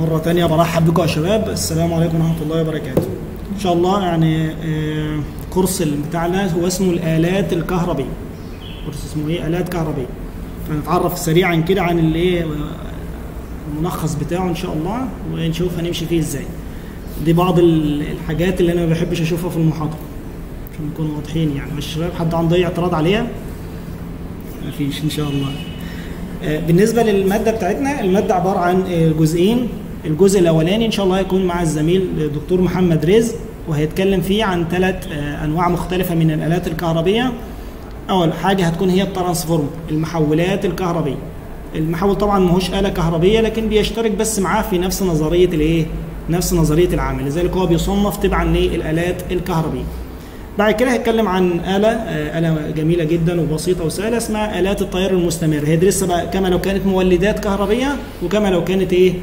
مرة تانية برحب بكم يا شباب السلام عليكم ورحمة الله وبركاته إن شاء الله يعني آه، كورس بتاعنا هو اسمه الآلات الكهربية كورس اسمه إيه آلات كهربية هنتعرف سريعا كده عن الإيه الملخص بتاعه إن شاء الله ونشوف هنمشي فيه إزاي دي بعض ال- الحاجات اللي أنا ما بحبش أشوفها في المحاضرة عشان نكون واضحين يعني مش شباب حد عنده أي اعتراض عليها مفيش إن شاء الله آه، بالنسبة للمادة بتاعتنا المادة عبارة عن آه، جزئين الجزء الأولاني إن شاء الله هيكون مع الزميل دكتور محمد رزق وهيتكلم فيه عن ثلاث أنواع مختلفة من الآلات الكهربية أول حاجة هتكون هي الترانسفورم المحولات الكهربية المحول طبعا ماهوش آلة كهربية لكن بيشترك بس معاه في نفس نظرية الإيه؟ نفس نظرية العمل لذلك هو بيصنف تبعا للآلات الكهربية بعد كده هيتكلم عن آلة آه، آلة جميلة جدا وبسيطة وسهلة اسمها آلات التيار المستمر هيدرسها بقى كما لو كانت مولدات كهربية وكما لو كانت إيه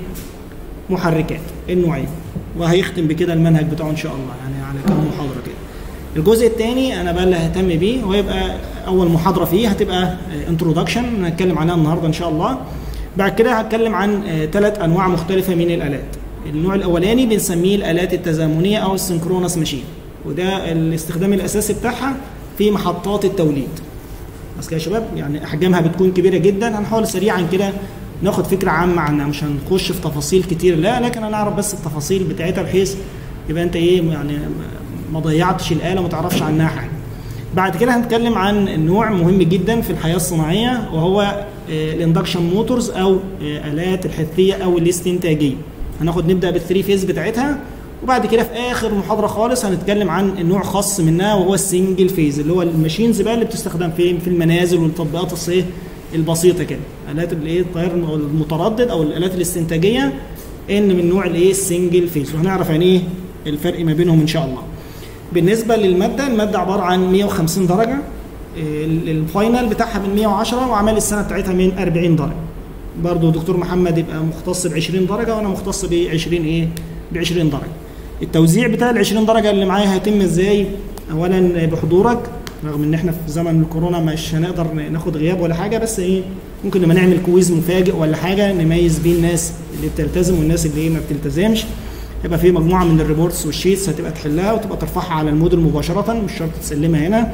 محركات النوعين وهيختم بكده المنهج بتاعه إن شاء الله يعني على كام محاضرة كده الجزء الثاني أنا بقى اللي ههتم بيه ويبقى أول محاضرة فيه هتبقى انترودكشن هنتكلم عنها النهاردة إن شاء الله بعد كده هتكلم عن ثلاث أنواع مختلفة من الآلات النوع الأولاني بنسميه الآلات التزامنية أو السنكرونس ماشين وده الاستخدام الاساسي بتاعها في محطات التوليد بس كده يا شباب يعني احجامها بتكون كبيره جدا هنحاول سريعا كده ناخد فكره عامه عنها مش هنخش في تفاصيل كتير لا لكن هنعرف بس التفاصيل بتاعتها بحيث يبقى انت ايه يعني ما ضيعتش الاله وما تعرفش عنها حاجه بعد كده هنتكلم عن نوع مهم جدا في الحياه الصناعيه وهو الاندكشن موتورز او آه، الات الحثيه او الاستنتاجيه هناخد نبدا بالثري فيز بتاعتها وبعد كده في اخر محاضره خالص هنتكلم عن النوع خاص منها وهو السنجل فيز اللي هو الماشينز بقى اللي بتستخدم في في المنازل والتطبيقات الصيه البسيطه كده الات الايه التيار المتردد او الالات الاستنتاجيه ان من نوع الايه السنجل فيز وهنعرف يعني ايه الفرق ما بينهم ان شاء الله بالنسبه للماده الماده عباره عن 150 درجه ال- الفاينل بتاعها من 110 واعمال السنه بتاعتها من 40 درجه برضو دكتور محمد يبقى مختص ب 20 درجه وانا مختص ب 20 ايه ب 20 درجه التوزيع بتاع ال 20 درجه اللي معايا هيتم ازاي اولا بحضورك رغم ان احنا في زمن الكورونا مش هنقدر ناخد غياب ولا حاجه بس ايه ممكن نبقى نعمل كويز مفاجئ ولا حاجه نميز بيه الناس اللي بتلتزم والناس اللي ايه ما بتلتزمش يبقى في مجموعه من الريبورتس والشيتس هتبقى تحلها وتبقى ترفعها على الموديل مباشره مش شرط تسلمها هنا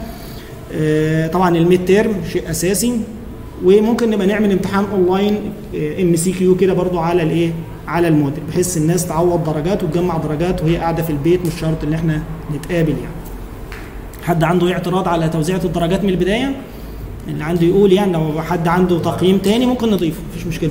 آه، طبعا الميد تيرم شيء اساسي وممكن نبقى نعمل امتحان اونلاين ام سي كيو كده برضو على الايه على الموديل بحيث الناس تعوض درجات وتجمع درجات وهي قاعده في البيت مش شرط ان احنا نتقابل يعني حد عنده اعتراض على توزيع الدرجات من البدايه اللي عنده يقول يعني لو حد عنده تقييم تاني ممكن نضيفه مفيش مشكله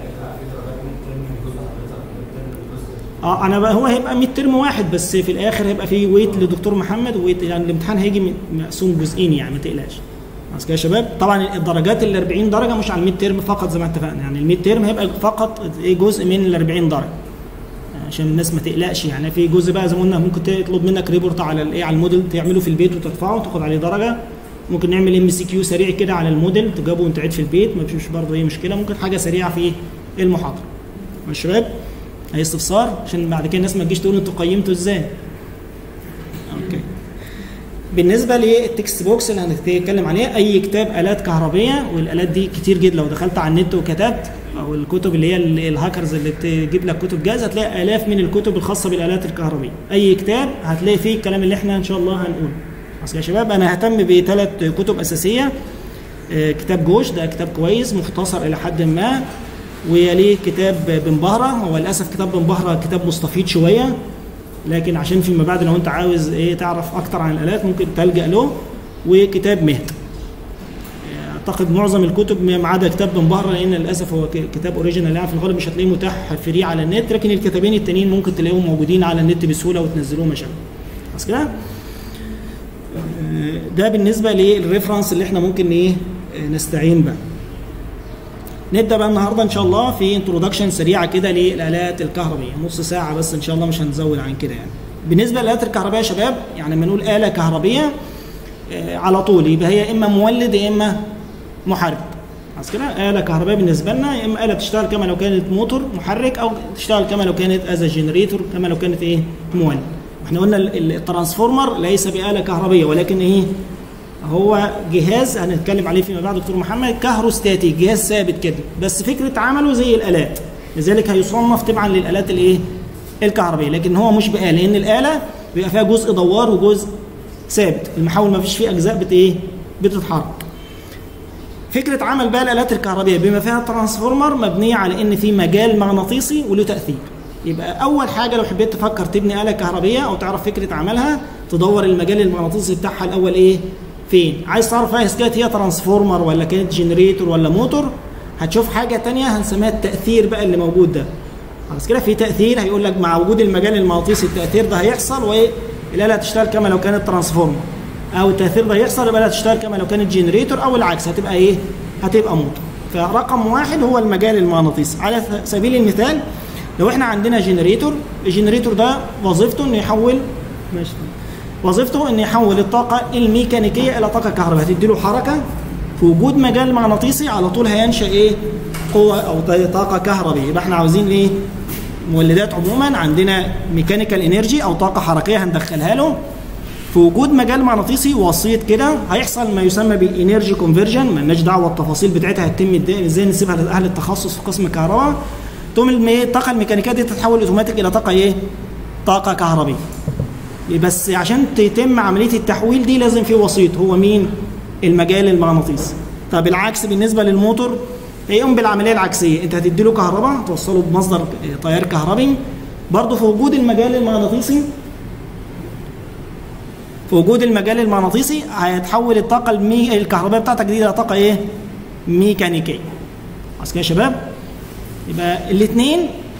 اه انا بقى هو هيبقى 100 ترم واحد بس في الاخر هيبقى في ويت لدكتور محمد وويت يعني الامتحان هيجي م- مقسوم جزئين يعني ما تقلقش بس كده يا شباب طبعا الدرجات ال 40 درجه مش على ال 100 ترم فقط زي ما اتفقنا يعني ال 100 ترم هيبقى فقط ايه جزء من ال 40 درجه عشان الناس ما تقلقش يعني في جزء بقى زي ما قلنا ممكن تطلب منك ريبورت على الايه على الموديل تعمله في البيت وترفعه وتاخد عليه درجه ممكن نعمل ام سي كيو سريع كده على الموديل تجاوبه وانت قاعد في البيت ما فيش برضه اي مشكله ممكن حاجه سريعه في المحاضره يا شباب اي استفسار عشان بعد كده الناس ما تجيش تقول انتوا قيمتوا ازاي اوكي بالنسبه للتكست بوكس اللي هنتكلم عليه اي كتاب الات كهربيه والالات دي كتير جدا لو دخلت على النت وكتبت او الكتب اللي هي ال- الهاكرز اللي تجيب لك كتب جاهزه هتلاقي الاف من الكتب الخاصه بالالات الكهربيه اي كتاب هتلاقي فيه الكلام اللي احنا ان شاء الله هنقوله اصل يا شباب انا ههتم بثلاث كتب اساسيه آه، كتاب جوش ده كتاب كويس مختصر الى حد ما ويليه كتاب بن بهره هو للاسف كتاب بن بهره كتاب مستفيض شويه لكن عشان فيما بعد لو انت عاوز ايه تعرف اكتر عن الالات ممكن تلجا له وكتاب مهد اعتقد معظم الكتب ما عدا كتاب بن بهره لان للاسف هو ك- كتاب اوريجينال يعني في الغالب مش هتلاقيه متاح فري على النت لكن الكتابين التانيين ممكن تلاقيهم موجودين على النت بسهوله وتنزلوهم مشاكل بس كده آه، ده بالنسبه للريفرنس اللي احنا ممكن ايه آه، نستعين بقى نبدا بقى النهارده ان شاء الله في انترودكشن سريعه كده للالات الكهربيه نص ساعه بس ان شاء الله مش هنزود عن كده يعني بالنسبه للالات الكهربائيه يا شباب يعني لما نقول اله كهربيه آه، على طول يبقى هي اما مولد يا اما محرك خلاص كده آلة كهربائية بالنسبة لنا يا إما آلة بتشتغل كما لو كانت موتور محرك أو تشتغل كما لو كانت از جنريتور كما لو كانت إيه مولد. إحنا قلنا ال- ال- الترانسفورمر ليس بآلة كهربية ولكن إيه هو جهاز هنتكلم عليه فيما بعد دكتور محمد كهروستاتي جهاز ثابت كده بس فكرة عمله زي الآلات لذلك هيصنف تبعا للالات الايه الكهربائيه لكن هو مش بآلة لان الاله بيبقى فيها جزء دوار وجزء ثابت المحول ما فيش فيه اجزاء بت ايه بتتحرك فكره عمل بقى الالات الكهربائيه بما فيها الترانسفورمر مبنيه على ان في مجال مغناطيسي وله تاثير يبقى اول حاجه لو حبيت تفكر تبني اله كهربائيه او تعرف فكره عملها تدور المجال المغناطيسي بتاعها الاول ايه فين عايز تعرف هي كانت هي ترانسفورمر ولا كانت جنريتور ولا موتور هتشوف حاجه تانية هنسميها التاثير بقى اللي موجود ده خلاص كده في تاثير هيقول لك مع وجود المجال المغناطيسي التاثير ده هيحصل والاله هتشتغل كما لو كانت ترانسفورمر او التاثير ده يحصل يبقى هتشتغل كما لو كانت جنريتور او العكس هتبقى ايه هتبقى موتور فرقم واحد هو المجال المغناطيسي على سبيل المثال لو احنا عندنا جنريتور الجنريتور ده وظيفته انه يحول ماشي وظيفته انه يحول الطاقه الميكانيكيه الى طاقه كهربائيه هتدي له حركه في وجود مجال مغناطيسي على طول هينشا ايه قوه او طاقه كهربائيه يبقى احنا عاوزين ايه مولدات عموما عندنا ميكانيكال انرجي او طاقه حركيه هندخلها له في وجود مجال مغناطيسي وسيط كده هيحصل ما يسمى بالانرجي كونفرجن مالناش دعوه التفاصيل بتاعتها هتتم ازاي نسيبها لاهل التخصص في قسم الكهرباء تقوم الطاقه الميكانيكيه دي تتحول اوتوماتيك الى طاقه ايه؟ طاقه كهربيه. بس عشان تتم عمليه التحويل دي لازم في وسيط هو مين؟ المجال المغناطيسي. طب العكس بالنسبه للموتور هيقوم بالعمليه العكسيه انت هتدي له كهرباء توصله بمصدر تيار كهربي برضه في وجود المجال المغناطيسي في وجود المجال المغناطيسي هيتحول الطاقه المي... الكهربائيه بتاعتك دي الى طاقه ايه؟ ميكانيكيه. خلاص كده يا شباب؟ يبقى الاثنين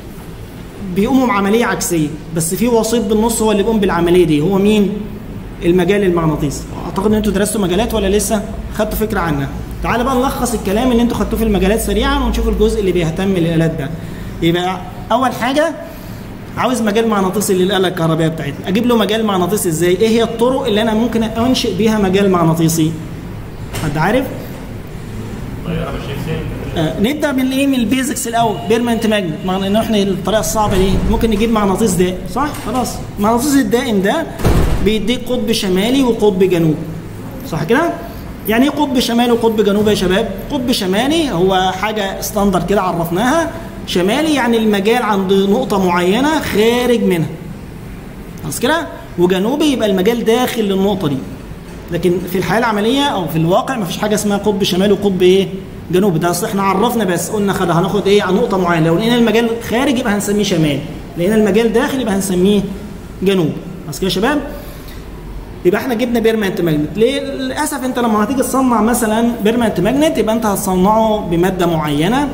بيقوموا بعمليه عكسيه بس في وسيط بالنص هو اللي بيقوم بالعمليه دي هو مين؟ المجال المغناطيسي. اعتقد ان انتوا درستوا مجالات ولا لسه؟ خدتوا فكره عنها. تعالى بقى نلخص الكلام اللي انتوا خدتوه في المجالات سريعا ونشوف الجزء اللي بيهتم للالات ده. يبقى اول حاجه عاوز مجال مغناطيسي للاله الكهربائيه بتاعتنا اجيب له مجال مغناطيسي ازاي ايه هي الطرق اللي انا ممكن انشئ بيها مجال مغناطيسي حد عارف طياره ماشيه آه نبدا من ايه من البيزكس الاول بيرمنت ماجنت مع ان احنا الطريقه الصعبه دي ممكن نجيب مغناطيس دائم صح خلاص المغناطيس الدائم ده بيديك قطب شمالي وقطب جنوبي صح كده يعني ايه قطب شمالي وقطب جنوبي يا شباب قطب شمالي هو حاجه ستاندرد كده عرفناها شمالي يعني المجال عند نقطة معينة خارج منها خلاص كده وجنوبي يبقى المجال داخل للنقطة دي لكن في الحياة العملية أو في الواقع مفيش حاجة اسمها قطب شمالي وقطب إيه جنوبي ده أصل إحنا عرفنا بس قلنا خد هناخد إيه عن نقطة معينة لو لقينا المجال خارج يبقى هنسميه شمال لقينا المجال داخل يبقى هنسميه جنوب خلاص كده يا شباب يبقى احنا جبنا بيرمنت ماجنت ليه للاسف انت لما هتيجي تصنع مثلا بيرمنت ماجنت يبقى انت هتصنعه بماده معينه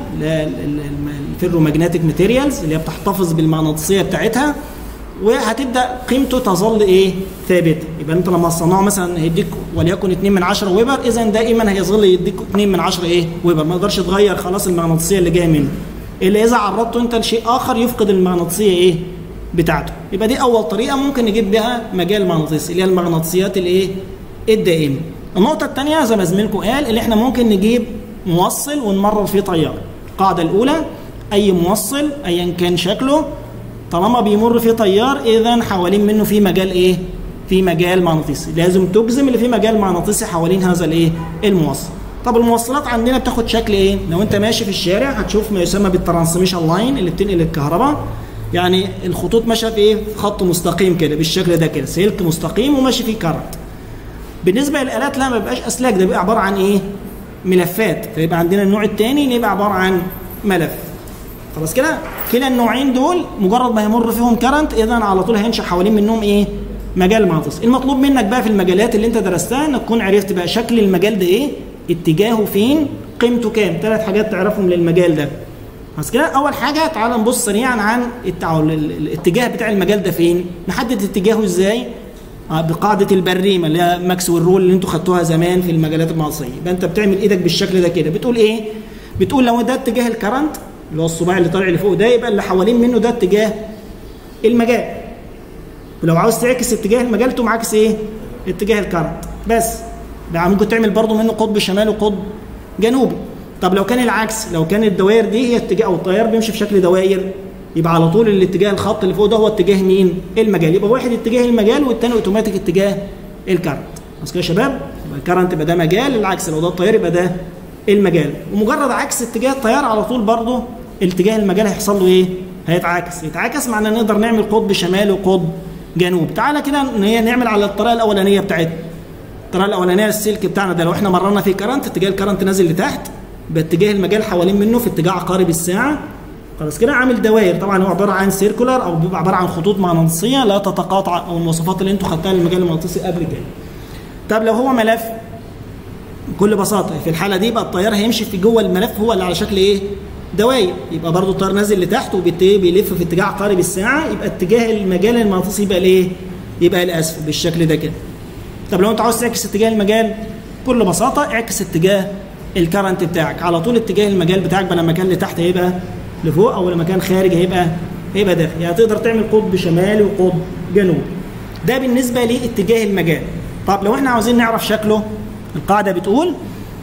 الفيرومagnetic ماتيريالز اللي هي بتحتفظ بالمغناطيسيه بتاعتها وهتبدا قيمته تظل ايه ثابته يبقى انت لما تصنعه مثلا هيديك وليكن 2 من 10 ويبر اذا دائما هيظل يديك 2 من 10 ايه ويبر ما يقدرش تغير خلاص المغناطيسيه اللي جايه منه الا اذا عرضته انت لشيء اخر يفقد المغناطيسيه ايه بتاعته يبقى دي اول طريقه ممكن نجيب بها مجال مغناطيسي اللي هي المغناطيسيات الايه الدائمه النقطه الثانيه زي ما زميلكم قال اللي احنا ممكن نجيب موصل ونمرر فيه تيار القاعده الاولى اي موصل ايا كان شكله طالما بيمر فيه تيار اذا حوالين منه في مجال ايه في مجال مغناطيسي لازم تجزم اللي في مجال مغناطيسي حوالين هذا الايه الموصل طب الموصلات عندنا بتاخد شكل ايه لو انت ماشي في الشارع هتشوف ما يسمى بالترانسميشن لاين اللي بتنقل الكهرباء يعني الخطوط ماشيه في ايه في خط مستقيم كده بالشكل ده كده سلك مستقيم وماشي فيه كارت بالنسبه للالات لا ما بيبقاش اسلاك ده بيبقى عباره عن ايه ملفات فيبقى عندنا النوع الثاني اللي يبقى عباره عن ملف خلاص كده كلا النوعين دول مجرد ما يمر فيهم كرنت اذا على طول هينشا حوالين منهم ايه مجال مغناطيسي المطلوب منك بقى في المجالات اللي انت درستها انك تكون عرفت بقى شكل المجال ده ايه اتجاهه فين قيمته كام ثلاث حاجات تعرفهم للمجال ده بس كده اول حاجه تعال نبص سريعا عن التعول الاتجاه بتاع المجال ده فين نحدد اتجاهه ازاي بقاعده البريمه اللي هي ماكسويل رول اللي انتوا خدتوها زمان في المجالات المغناطيسيه يبقى انت بتعمل ايدك بالشكل ده كده بتقول ايه بتقول لو ده اتجاه الكرنت اللي هو الصباع اللي طالع لفوق ده يبقى اللي حوالين منه ده اتجاه المجال ولو عاوز تعكس اتجاه المجال تقوم عاكس ايه اتجاه الكرنت بس ده ممكن تعمل برضه منه قطب شمالي وقطب جنوبي طب لو كان العكس لو كان الدوائر دي هي اتجاه او التيار بيمشي في شكل دوائر يبقى على طول الاتجاه الخط اللي فوق ده هو اتجاه مين المجال يبقى واحد اتجاه المجال والثاني اوتوماتيك اتجاه الكرنت بس كده يا شباب يبقى الكرنت يبقى ده مجال العكس لو ده التيار يبقى ده المجال ومجرد عكس اتجاه التيار على طول برضه اتجاه المجال هيحصل له ايه هيتعاكس يتعاكس معناه نقدر نعمل قطب شمال وقطب جنوب تعالى كده ان هي نعمل على الطريقه الاولانيه بتاعتنا الطريقه الاولانيه السلك بتاعنا ده لو احنا مررنا فيه كرنت اتجاه الكرنت نازل لتحت باتجاه المجال حوالين منه في اتجاه عقارب الساعه خلاص كده عامل دوائر طبعا هو عباره عن سيركولار او بيبقى عباره عن خطوط مغناطيسيه لا تتقاطع او المواصفات اللي انتوا خدتها للمجال المغناطيسي قبل كده طب لو هو ملف بكل بساطه في الحاله دي يبقى التيار هيمشي في جوه الملف هو اللي على شكل ايه دوائر يبقى برضو التيار نازل لتحت وبيلف في اتجاه عقارب الساعه يبقى اتجاه المجال المغناطيسي يبقى الايه يبقى الاسفل بالشكل ده كده طب لو انت عاوز تعكس اتجاه المجال بكل بساطه اعكس اتجاه الكرنت بتاعك على طول اتجاه المجال بتاعك بدل ما كان لتحت هيبقى لفوق او لما كان خارج هيبقى هيبقى داخل يعني تقدر تعمل قطب شمالي وقطب جنوبي ده بالنسبه لاتجاه المجال طب لو احنا عاوزين نعرف شكله القاعده بتقول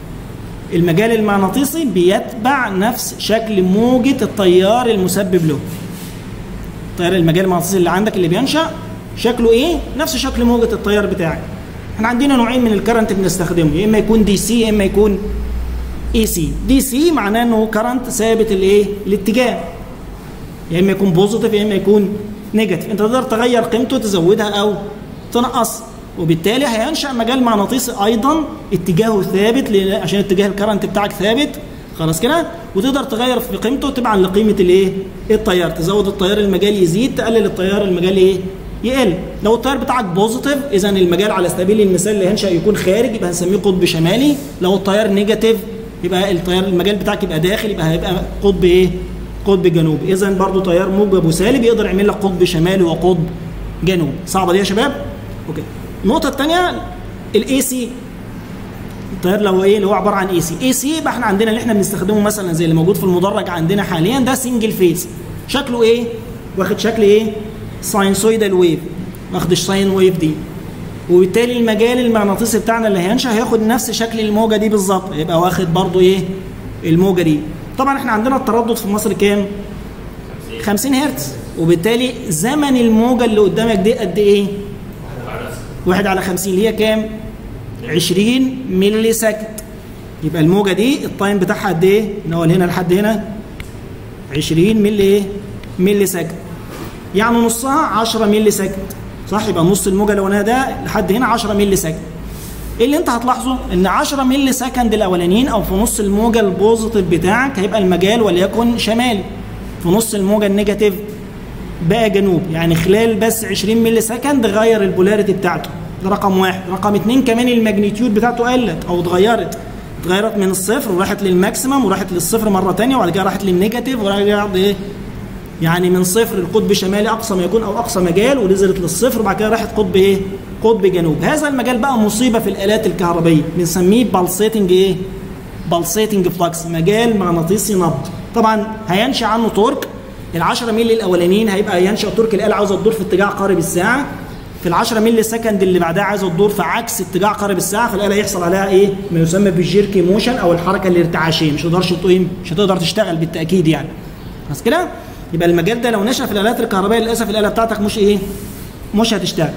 المجال المغناطيسي بيتبع نفس شكل موجة التيار المسبب له التيار المجال المغناطيسي اللي عندك اللي بينشأ شكله ايه نفس شكل موجة التيار بتاعك احنا عندنا نوعين من الكرنت بنستخدمه يا اما يكون دي سي يا اما يكون اي سي دي سي معناه انه كرنت ثابت الايه الاتجاه يا اما يكون بوزيتيف يا اما يكون نيجاتيف انت تقدر تغير قيمته تزودها او تنقص وبالتالي هينشا مجال مغناطيسي ايضا اتجاهه ثابت عشان اتجاه الكرنت بتاعك ثابت خلاص كده وتقدر تغير في قيمته تبعا لقيمه الايه التيار تزود التيار المجال يزيد تقلل التيار المجال ايه يقل لو التيار بتاعك بوزيتيف اذا المجال على سبيل المثال اللي هينشا يكون خارج يبقى هنسميه قطب شمالي لو التيار نيجاتيف يبقى التيار المجال بتاعك يبقى داخل يبقى هيبقى قطب ايه قطب جنوبي اذا برضو تيار موجب وسالب يقدر يعمل لك قطب شمالي وقطب جنوبي صعبه دي يا شباب اوكي النقطه الثانيه الاي سي التيار لو ايه اللي هو عباره عن اي سي اي سي يبقى احنا عندنا اللي احنا بنستخدمه مثلا زي اللي موجود في المدرج عندنا حاليا ده سنجل فيز شكله ايه واخد شكل ايه ساينسويدال ويف واخد الساين ويف دي وبالتالي المجال المغناطيسي بتاعنا اللي هينشا هياخد نفس شكل الموجه دي بالظبط يبقى واخد برضو ايه الموجه دي طبعا احنا عندنا التردد في مصر كام 50 هرتز وبالتالي زمن الموجه اللي قدامك دي قد ايه واحد على 50 اللي هي كام 20 ملي سكند يبقى الموجه دي التايم بتاعها قد ايه من اول هنا لحد هنا 20 ملي ايه ملي سكند يعني نصها 10 ملي سكند صح يبقى نص الموجه الاولانيه ده لحد هنا 10 ملي سكند ايه اللي انت هتلاحظه ان 10 ملي سكند الاولانيين او في نص الموجه البوزيتيف بتاعك هيبقى المجال وليكن شمالي في نص الموجه النيجاتيف بقى جنوب يعني خلال بس 20 ملي سكند غير البولاريتي بتاعته ده رقم واحد رقم اتنين كمان الماجنتيود بتاعته قلت او اتغيرت اتغيرت من الصفر وراحت للماكسيمم وراحت للصفر مره ثانيه وبعد كده راحت للنيجاتيف ورجعت ايه يعني من صفر القطب الشمالي اقصى ما يكون او اقصى مجال ونزلت للصفر وبعد كده راحت قطب ايه؟ قطب جنوب، هذا المجال بقى مصيبه في الالات الكهربائيه بنسميه بالسيتنج ايه؟ بالسيتنج فلكس مجال مغناطيسي نبض، طبعا هينشا عنه تورك ال 10 مللي الاولانيين هيبقى ينشا تورك الاله عاوزه تدور في اتجاه عقارب الساعه في ال 10 مللي سكند اللي بعدها عايزه تدور في عكس اتجاه عقارب الساعه فالاله يحصل عليها ايه؟ ما يسمى بالجيركي موشن او الحركه الارتعاشيه مش هتقدرش مش هتقدر تشتغل بالتاكيد يعني بس كده يبقى المجال ده لو نشا في الالات الكهربائيه للاسف الاله بتاعتك مش ايه؟ مش هتشتغل.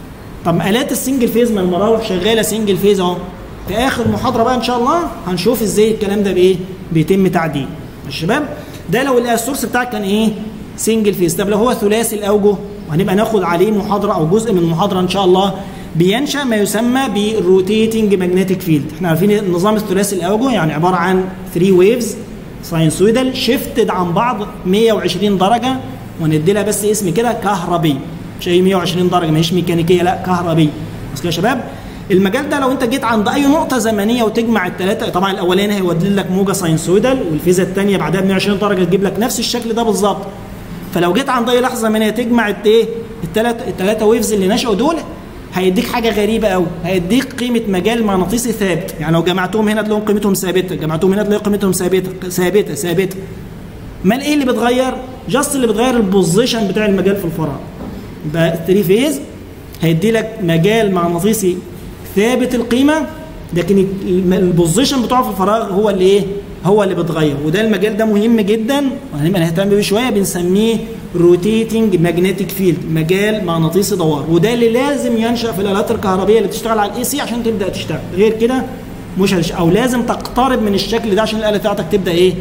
طب الات السنجل فيز ما المراوح شغاله سنجل فيز اهو. في اخر محاضره بقى ان شاء الله هنشوف ازاي الكلام ده بايه؟ بيتم تعديل. الشباب ده لو السورس بتاعك كان ايه؟ سنجل فيز، طب لو هو ثلاثي الاوجه وهنبقى ناخد عليه محاضره او جزء من المحاضره ان شاء الله بينشا ما يسمى بالروتيتنج ماجنتيك فيلد، احنا عارفين النظام الثلاثي الاوجه يعني عباره عن 3 ويفز ساينسويدال شيفتد عن بعض 120 درجه وندي لها بس اسم كده كهربي مش اي 120 درجه ماهيش ميكانيكيه لا كهربي بس كده يا شباب المجال ده لو انت جيت عند اي نقطه زمنيه وتجمع الثلاثه طبعا الاولاني هيودي لك موجه ساينسويدال والفيزا الثانيه بعدها ب 120 درجه تجيب لك نفس الشكل ده بالظبط فلو جيت عند اي لحظه زمنيه تجمع الايه الثلاثه الثلاثه ويفز اللي نشأوا دول هيديك حاجه غريبه قوي هيديك قيمه مجال مغناطيسي ثابت يعني لو جمعتهم هنا تلاقيهم قيمتهم ثابته جمعتهم هنا تلاقي قيمتهم ثابته ثابته ثابته امال ايه اللي بتغير جاست اللي بتغير البوزيشن بتاع المجال في الفراغ يبقى 3 فيز هيدي لك مجال مغناطيسي ثابت القيمه لكن البوزيشن بتاعه في الفراغ هو اللي ايه هو اللي بيتغير وده المجال ده مهم جدا وهنبقى نهتم بيه شويه بنسميه روتيتنج ماجنتيك فيلد مجال مغناطيسي دوار وده اللي لازم ينشا في الالات الكهربائيه اللي بتشتغل على الاي سي عشان تبدا تشتغل غير كده مش هتش... او لازم تقترب من الشكل ده عشان الاله بتاعتك تبدا ايه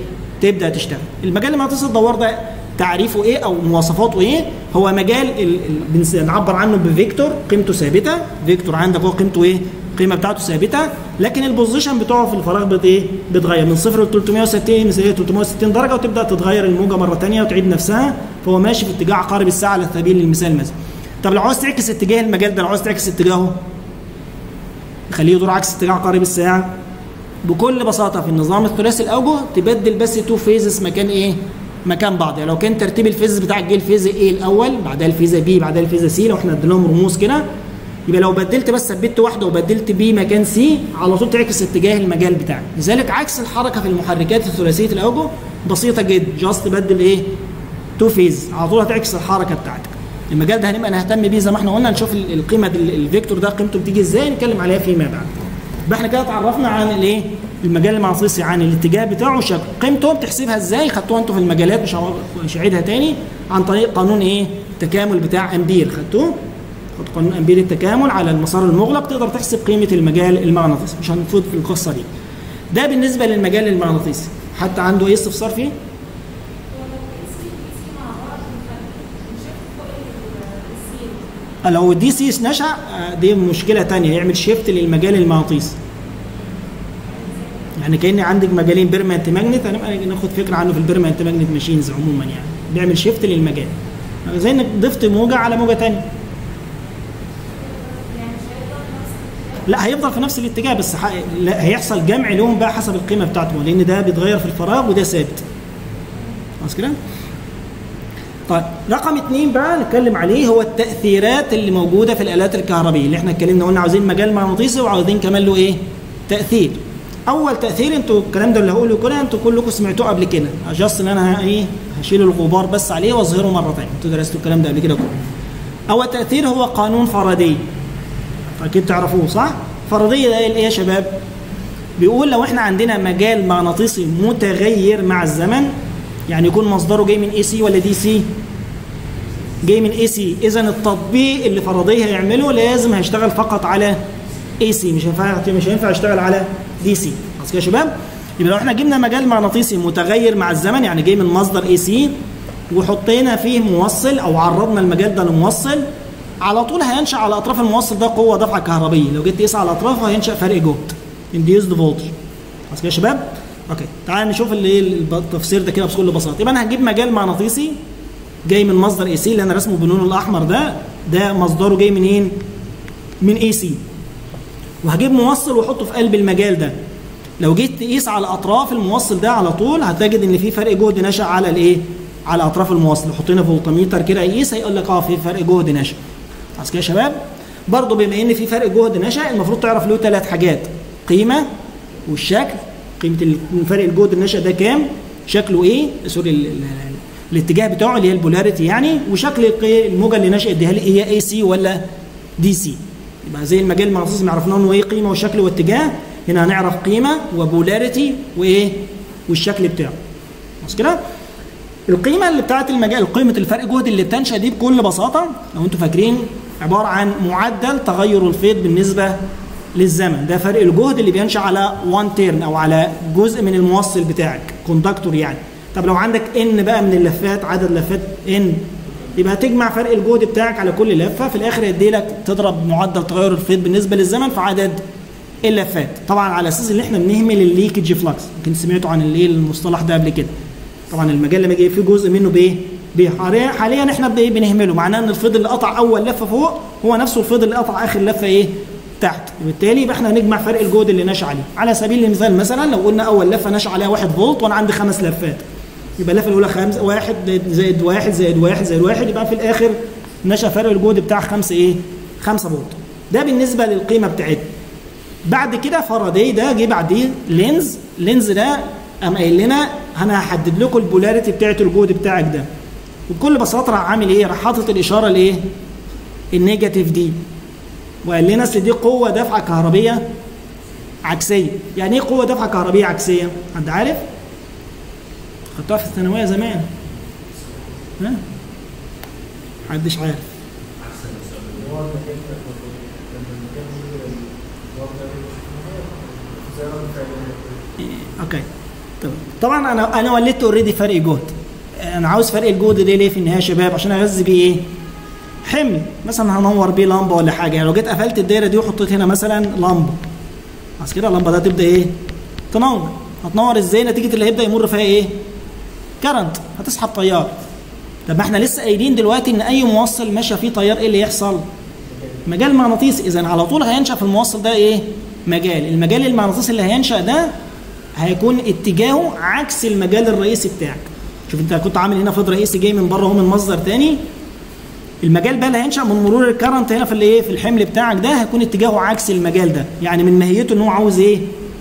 تبدا تشتغل المجال المغناطيسي الدوار ده تعريفه ايه او مواصفاته ايه هو مجال ال- ال- بنس- بنعبر عنه بفيكتور قيمته ثابته فيكتور عندك هو قيمته ايه القيمه بتاعته ثابته لكن البوزيشن بتاعه في الفراغ بت ايه بتغير من صفر ل 360 مثلا 360 درجه وتبدا تتغير الموجه مره ثانيه وتعيد نفسها فهو ماشي في اتجاه عقارب الساعه على سبيل المثال مثلا طب لو عاوز تعكس اتجاه المجال ده لو عاوز تعكس اتجاهه خليه يدور عكس اتجاه عقارب الساعه بكل بساطه في النظام الثلاثي الاوجه تبدل بس تو فيزز مكان ايه مكان بعض يعني لو كان ترتيب الفيز بتاعك جه الفيز ايه الاول بعدها الفيزا بي بعدها الفيزا سي لو احنا ادينا لهم رموز كده يبقى لو بدلت بس ثبت واحده وبدلت بي مكان سي على طول تعكس اتجاه المجال بتاعك لذلك عكس الحركه في المحركات الثلاثيه الاوجه بسيطه جدا جاست بدل ايه تو فيز على طول هتعكس الحركه بتاعتك المجال ده هنبقى نهتم بيه زي ما احنا قلنا نشوف ال- القيمه دي ال- الفيكتور ده قيمته بتيجي ازاي نتكلم عليها فيما بعد يبقى احنا كده اتعرفنا عن الايه المجال المغناطيسي عن الاتجاه بتاعه وشكله قيمته بتحسبها ازاي خدتوها انتوا في المجالات مش هعو- مش هعيدها تاني عن طريق قانون ايه التكامل بتاع امبير خدتوه خد قانون امبير التكامل على المسار المغلق تقدر تحسب قيمه المجال المغناطيسي مش هنفوت في القصه دي ده بالنسبه للمجال المغناطيسي حتى عنده ايه استفسار فيه لو الدي سي نشأ آه، دي مشكلة تانية يعمل شيفت للمجال المغناطيسي يعني كأن عندك مجالين بيرمنت ماجنت هنبقى ناخد فكرة عنه في البيرمنت ماجنت ماشينز عموما يعني بيعمل شيفت للمجال زي انك ضفت موجة على موجة تانية لا هيفضل في نفس الاتجاه بس ح... لا هيحصل جمع لهم بقى حسب القيمة بتاعته لأن ده بيتغير في الفراغ وده ثابت خلاص كده؟ طيب رقم اثنين بقى نتكلم عليه هو التأثيرات اللي موجودة في الآلات الكهربية اللي احنا اتكلمنا قلنا عاوزين مجال مغناطيسي وعاوزين كمان له ايه؟ تأثير. أول تأثير انتوا الكلام ده اللي هقوله كده انتوا كلكم سمعتوه قبل كده، جاست ان انا ه- ايه هشيل الغبار بس عليه واظهره مرة ثانية، انتوا درستوا الكلام ده قبل كده كله. أول تأثير هو قانون فاراداي. أكيد تعرفوه صح؟ فاراداي ده ايه يا شباب؟ بيقول لو احنا عندنا مجال مغناطيسي متغير مع الزمن يعني يكون مصدره جاي من اي سي ولا دي سي جاي من اي سي اذا التطبيق اللي فرضيه هيعمله لازم هيشتغل فقط على اي سي مش هينفع مش هينفع يشتغل على دي سي خلاص كده يا شباب يبقى لو احنا جبنا مجال مغناطيسي متغير مع الزمن يعني جاي من مصدر اي سي وحطينا فيه موصل او عرضنا المجال ده لموصل على طول هينشا على اطراف الموصل ده قوه دفعه كهربيه لو جيت تقيس على اطرافه هينشا فرق جهد انديوزد فولتج خلاص كده يا شباب اوكي تعال نشوف اللي ايه التفسير ده كده بكل بساطه يبقى انا هجيب مجال مغناطيسي جاي من مصدر اي سي اللي انا رسمه باللون الاحمر ده ده مصدره جاي منين من اي سي وهجيب موصل واحطه في قلب المجال ده لو جيت تقيس على اطراف الموصل ده على طول هتجد ان في فرق جهد نشا على الايه على اطراف الموصل لو حطينا فولتميتر كده يقيس هيقول لك اه في فرق جهد نشا خلاص كده يا شباب برضه بما ان في فرق جهد نشا المفروض تعرف له ثلاث حاجات قيمه والشكل قيمه ال- فرق الجهد النشا ده كام شكله ايه سوري ال- ال- الاتجاه بتاعه اللي هي البولاريتي يعني وشكل القي- الموجه اللي نشأت دي هل هي اي سي ولا دي سي يبقى زي المجال المغناطيسي عرفنا انه ايه قيمه وشكل واتجاه هنا هنعرف قيمه وبولاريتي وايه والشكل بتاعه خلاص كده القيمه اللي بتاعت المجال قيمه الفرق جهد اللي بتنشا دي بكل بساطه لو انتم فاكرين عباره عن معدل تغير الفيض بالنسبه للزمن ده فرق الجهد اللي بينشا على 1 تيرن او على جزء من الموصل بتاعك كوندكتور يعني طب لو عندك ان بقى من اللفات عدد لفات ان يبقى هتجمع فرق الجهد بتاعك على كل لفه في الاخر يدي لك تضرب معدل تغير الفيض بالنسبه للزمن في عدد اللفات طبعا على اساس ان احنا بنهمل الليكج فلكس يمكن سمعتوا عن الايه المصطلح ده قبل كده طبعا المجال لما يجي فيه جزء منه بايه بيه حاليا حاليا احنا بايه بنهمله معناه ان الفيض اللي قطع اول لفه فوق هو نفسه الفيض اللي قطع اخر لفه ايه تحت وبالتالي يبقى احنا هنجمع فرق الجهد اللي نشا عليه على سبيل المثال مثلا لو قلنا اول لفه نشا عليها 1 فولت وانا عندي خمس لفات يبقى اللفه الاولى خمس واحد زائد واحد زائد واحد زائد واحد يبقى في الاخر نشا فرق الجهد بتاع 5 ايه 5 فولت ده بالنسبه للقيمه بتاعتنا بعد كده فاراداي ده جه بعديه لينز لينز ده قام قايل لنا انا هحدد لكم البولاريتي بتاعت الجهد بتاعك ده وبكل بساطه راح عامل ايه؟ راح حاطط الاشاره الايه؟ النيجاتيف دي وقال لنا اصل دي قوه دفعه كهربيه عكسيه يعني ايه قوه دفعه كهربيه عكسيه؟ حد عارف؟ خدتوها في الثانويه زمان ها؟ محدش عارف إيه، اوكي تمام طبعا انا انا ولدت اوريدي فرق جهد انا عاوز فرق الجهد ده ليه في النهايه يا شباب عشان اغذي بيه ايه حمل مثلا هنور بيه لمبه ولا حاجه يعني لو جيت قفلت الدايره دي وحطيت هنا مثلا لمبه بس كده اللمبه ده تبدا ايه تنور هتنور ازاي نتيجه اللي هيبدا يمر فيها ايه كرنت هتسحب تيار طب ما احنا لسه قايلين دلوقتي ان اي موصل ماشي فيه تيار ايه اللي يحصل مجال مغناطيسي اذا على طول هينشا في الموصل ده ايه مجال المجال المغناطيسي اللي هينشا ده هيكون اتجاهه عكس المجال الرئيسي بتاعك شوف انت كنت عامل هنا فض رئيسي جاي من بره اهو من مصدر تاني المجال بقى اللي هينشا من مرور الكرنت هنا في الايه في الحمل بتاعك ده هيكون اتجاهه عكس المجال ده يعني من ماهيته ان هو عاوز ايه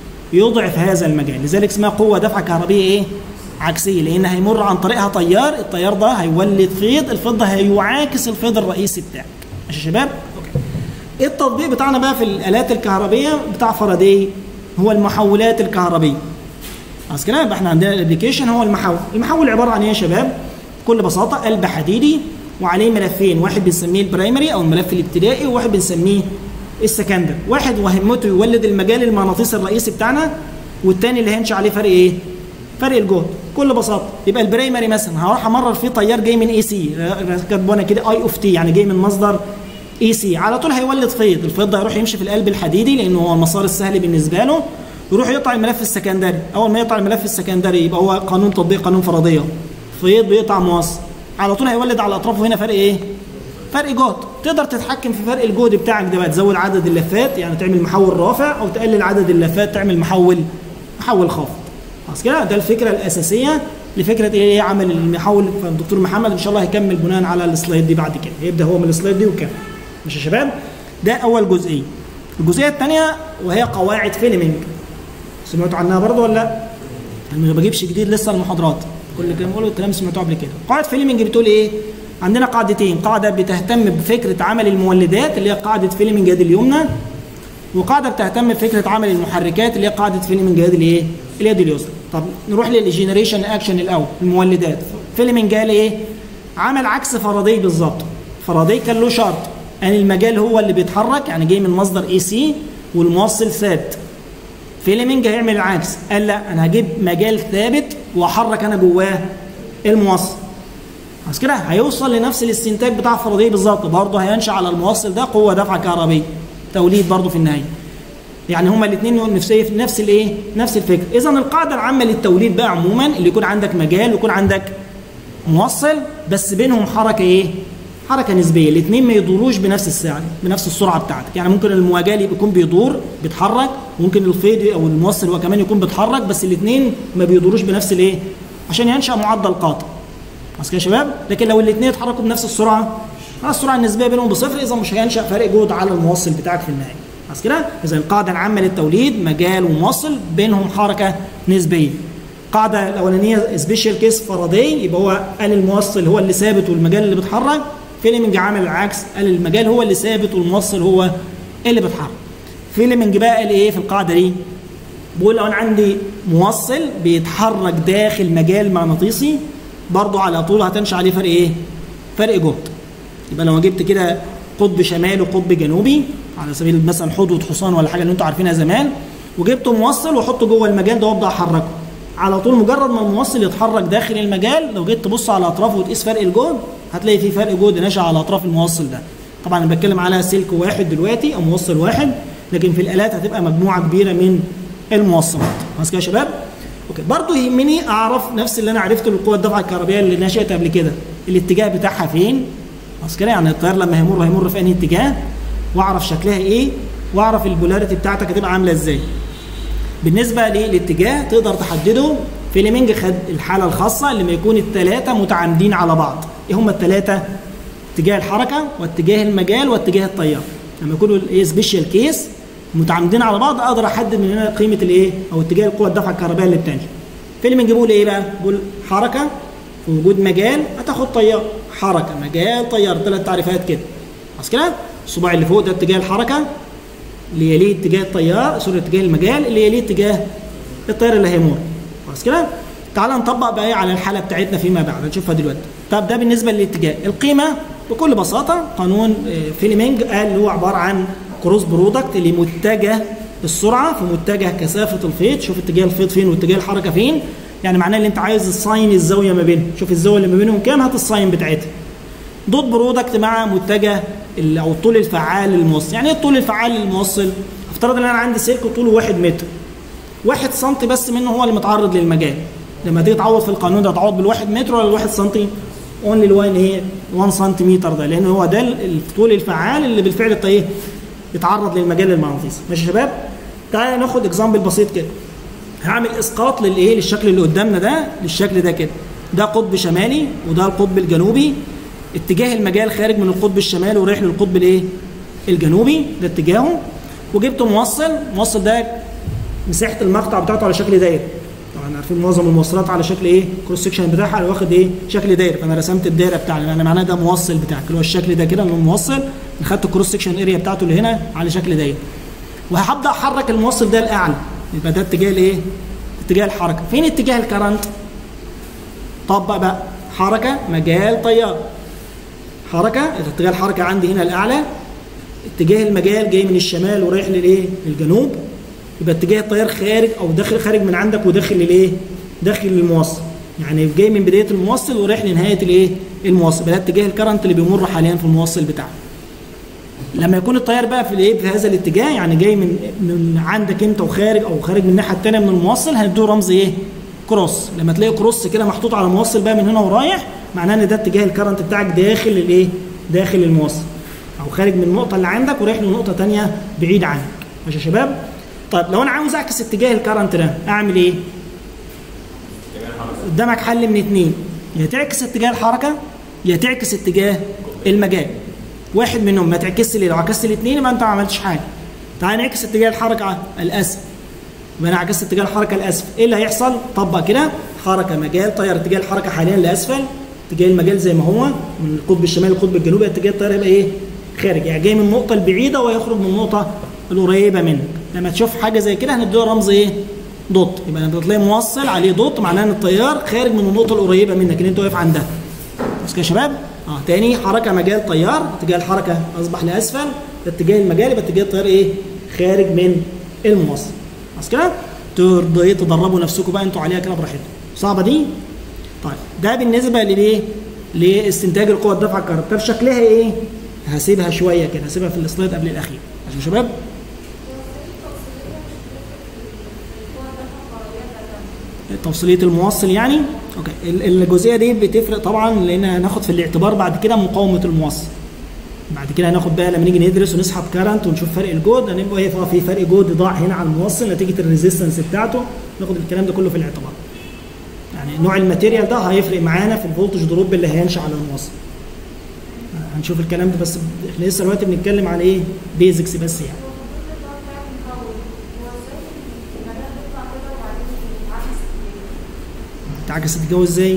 يضعف هذا المجال لذلك اسمها قوه دفع كهربيه ايه عكسيه لان هيمر عن طريقها تيار التيار ده هيولد فيض الفيض ده هيعاكس الفيض الرئيسي بتاعك ماشي يا شباب اوكي ايه التطبيق بتاعنا بقى في الالات الكهربيه بتاع فاراداي هو المحولات الكهربيه خلاص كده يبقى احنا عندنا الابلكيشن هو المحول المحول عباره عن ايه يا شباب بكل بساطه قلب حديدي وعليه ملفين واحد بنسميه البرايمري او الملف الابتدائي وواحد بنسميه السكندري واحد وهمته يولد المجال المغناطيسي الرئيسي بتاعنا والتاني اللي هينشا عليه فرق ايه فرق الجهد بكل بساطه يبقى البرايمري مثلا هروح امرر فيه تيار جاي من اي سي كاتبه كده اي اوف تي يعني جاي من مصدر اي سي على طول هيولد فيض الفيض ده هيروح يمشي في القلب الحديدي لانه هو المسار السهل بالنسبه له يروح يقطع الملف السكندري اول ما يقطع الملف السكندري يبقى هو قانون تطبيق قانون فرضيه فيض بيقطع موصل على طول هيولد على اطرافه هنا فرق ايه فرق جهد تقدر تتحكم في فرق الجهد بتاعك ده بقى تزود عدد اللفات يعني تعمل محول رافع او تقلل عدد اللفات تعمل محول محول خافض خلاص كده ده الفكره الاساسيه لفكره ايه عمل المحول فالدكتور محمد ان شاء الله هيكمل بناء على السلايد دي بعد كده هيبدا هو من السلايد دي وكمل ماشي يا شباب ده اول جزئيه الجزئيه الثانيه وهي قواعد فيلمينج سمعتوا عنها برضه ولا لا؟ انا ما بجيبش جديد لسه المحاضرات كل كلام بقوله الكلام سمعتوه قبل كده قواعد فيلمينج بتقول ايه عندنا قاعدتين قاعده بتهتم بفكره عمل المولدات اللي هي قاعده فيلمينج يد اليمنى وقاعده بتهتم بفكره عمل المحركات اللي هي قاعده فيلمينج يد الايه اليد اليسرى طب نروح للجينيريشن اكشن الاول المولدات فيلمينج قال ايه عمل عكس فاراداي بالظبط فاراداي كان له شرط ان المجال هو اللي بيتحرك يعني جاي من مصدر اي سي والموصل ثابت فيلمينج هيعمل العكس قال لا انا هجيب مجال ثابت واحرك انا جواه الموصل بس كده هيوصل لنفس الاستنتاج بتاع فاراداي بالظبط برضه هينشا على الموصل ده قوه دفع كهربيه توليد برضه في النهايه يعني هما الاثنين نفسيه في نفس الايه نفس الفكره اذا القاعده العامه للتوليد بقى عموما اللي يكون عندك مجال ويكون عندك موصل بس بينهم حركه ايه حركه نسبيه الاثنين ما يدوروش بنفس السرعه بنفس السرعه بتاعتك يعني ممكن المواجال يكون بيدور بيتحرك ممكن الفيض او الموصل هو كمان يكون بيتحرك بس الاثنين ما بيدوروش بنفس الايه عشان ينشا معدل قاطع بس كده يا شباب لكن لو الاثنين اتحركوا بنفس السرعه السرعه النسبيه بينهم بصفر اذا مش هينشا فرق جهد على الموصل بتاعك في النهايه بس كده اذا القاعده العامه للتوليد مجال وموصل بينهم حركه نسبيه القاعده الاولانيه سبيشال كيس فاراداي يبقى هو قال الموصل هو اللي ثابت والمجال اللي بيتحرك فيلمنج عامل العكس قال المجال هو اللي ثابت والموصل هو اللي بيتحرك فيلمنج بقى قال ايه في القاعده دي بيقول لو انا عندي موصل بيتحرك داخل مجال مغناطيسي برضه على طول هتنشا عليه فرق ايه فرق جهد يبقى لو جبت كده قطب شمالي وقطب جنوبي على سبيل مثلا حدوة حصان ولا حاجه اللي انتوا عارفينها زمان وجبت موصل واحطه جوه المجال ده وابدا احركه على طول مجرد ما الموصل يتحرك داخل المجال لو جيت تبص على اطرافه وتقيس فرق الجهد هتلاقي في فرق جهد ناشئ على اطراف الموصل ده طبعا انا بتكلم على سلك واحد دلوقتي او موصل واحد لكن في الالات هتبقى مجموعه كبيره من الموصلات خلاص كده يا شباب اوكي برضه يهمني اعرف نفس اللي انا عرفته للقوه الدفع الكهربائيه اللي نشات قبل كده الاتجاه بتاعها فين خلاص كده يعني التيار لما هيمر هيمر في انهي اتجاه واعرف شكلها ايه واعرف البولاريتي بتاعتك هتبقى عامله ازاي بالنسبه للاتجاه تقدر تحدده فيلمينج خد الحاله الخاصه لما يكون الثلاثه متعامدين على بعض ايه هم الثلاثه اتجاه الحركه واتجاه المجال واتجاه التيار لما يكونوا الايه سبيشال كيس متعامدين على بعض اقدر احدد من هنا قيمه الايه او اتجاه القوه الدفع الكهربائيه اللي بتنشا فيلمينج بيقول ايه بقى بيقول حركه في وجود مجال هتاخد تيار حركه مجال تيار ثلاث تعريفات كده خلاص كده الصباع اللي فوق ده اتجاه الحركه اللي يليه اتجاه التيار سوري اتجاه المجال اللي يليه اتجاه التيار اللي هيمر خلاص كده تعال نطبق بقى ايه على الحاله بتاعتنا فيما بعد هنشوفها دلوقتي طب ده بالنسبه للاتجاه القيمه بكل بساطه قانون فيلمينج قال هو عباره عن كروس برودكت لمتجه السرعه في متجه كثافه الخيط شوف اتجاه الخيط فين واتجاه الحركه فين يعني معناه ان انت عايز الساين الزاويه ما بينهم شوف الزاويه اللي ما بينهم كام هات الساين بتاعتها دوت برودكت مع متجه ال- او الطول الفعال للموصل يعني ايه الطول الفعال للموصل افترض ان انا عندي سلك طوله 1 متر 1 سم بس منه هو اللي متعرض للمجال لما تيجي تعوض في القانون ده تعوض بالواحد متر ولا الواحد سنتي اونلي الوان ايه 1 سنتيمتر ده لان هو ده الطول الفعال اللي بالفعل الط- ايه يتعرض للمجال المغناطيسي ماشي يا شباب تعالى ناخد اكزامبل بسيط كده هعمل اسقاط للايه للشكل اللي قدامنا ده للشكل ده كده ده قطب شمالي وده القطب الجنوبي اتجاه المجال خارج من القطب الشمالي ورايح للقطب الايه الجنوبي ده اتجاهه وجبت موصل الموصل ده مساحه المقطع بتاعته على شكل دايره طبعا عارفين معظم الموصلات على شكل ايه كروس سكشن بتاعها واخد ايه شكل دايره فانا رسمت الدايره بتاعنا انا معناه ده موصل بتاعك اللي هو الشكل ده كده من الموصل خدت الكروس سكشن اريا بتاعته اللي هنا على شكل دايره وهبدا احرك الموصل ده لاعلى يبقى ده اتجاه الايه اتجاه الحركه فين اتجاه الكرنت طبق بقى حركه مجال تيار حركه اتجاه الحركه عندي هنا الاعلى اتجاه المجال جاي من الشمال ورايح للايه للجنوب يبقى اتجاه التيار خارج او داخل خارج من عندك وداخل للايه داخل للموصل يعني جاي من بدايه الموصل ورايح لنهايه الايه الموصل ده اتجاه الكرنت اللي بيمر حاليا في الموصل بتاعك لما يكون التيار بقى في الايه في هذا الاتجاه يعني جاي من من عندك انت وخارج او خارج من الناحيه الثانيه من الموصل هنديه رمز ايه كروس لما تلاقي كروس كده محطوط على الموصل بقى من هنا ورايح معناه ان ده اتجاه الكرنت بتاعك داخل الايه داخل الموصل او خارج من النقطه اللي عندك ورايح لنقطه ثانيه بعيد عنك ماشي يا شباب طيب لو انا عاوز اعكس اتجاه الكرنت ده اعمل ايه قدامك حل من اتنين يا تعكس اتجاه الحركه يا تعكس اتجاه المجال واحد منهم ما تعكسش ليه لو عكست الاثنين يبقى انت ما عملتش حاجه تعال نعكس اتجاه الحركه الاسفل يبقى انا عكست اتجاه الحركه الاسفل ايه اللي هيحصل طبق كده حركه مجال طير اتجاه الحركه حاليا لاسفل اتجاه المجال زي ما هو من القطب الشمالي للقطب الجنوبي اتجاه الطير هيبقى ايه خارج يعني جاي من النقطه البعيده ويخرج من النقطه القريبه منك لما تشوف حاجه زي كده هنديله رمز ايه دوت يبقى لما تلاقي موصل عليه دوت معناه ان التيار خارج من النقطه القريبه منك اللي انت واقف عندها بس كده يا شباب اه تاني حركه مجال تيار اتجاه الحركه اصبح لاسفل اتجاه المجال يبقى اتجاه التيار ايه خارج من الموصل بس كده ترضوا ايه تدربوا نفسكم بقى انتوا عليها كده براحتكم صعبه دي طيب ده بالنسبه للايه لاستنتاج القوه الدفع الكهربائيه طب شكلها ايه هسيبها شويه كده هسيبها في السلايد قبل الاخير ماشي يا شباب توصيليه الموصل يعني اوكي ال- الجزئيه دي بتفرق طبعا لان هناخد في الاعتبار بعد كده مقاومه الموصل بعد كده هناخد بقى لما نيجي ندرس ونسحب كارنت ونشوف فرق الجهد هنبقى ايه في فرق جهد ضاع هنا على الموصل نتيجه الريزيستنس بتاعته ناخد الكلام ده كله في الاعتبار يعني نوع الماتيريال ده هيفرق معانا في الفولتج دروب اللي هينشا على الموصل هنشوف الكلام ده بس احنا لسه دلوقتي بنتكلم على ايه بيزكس بس يعني تعكس الجو ازاي؟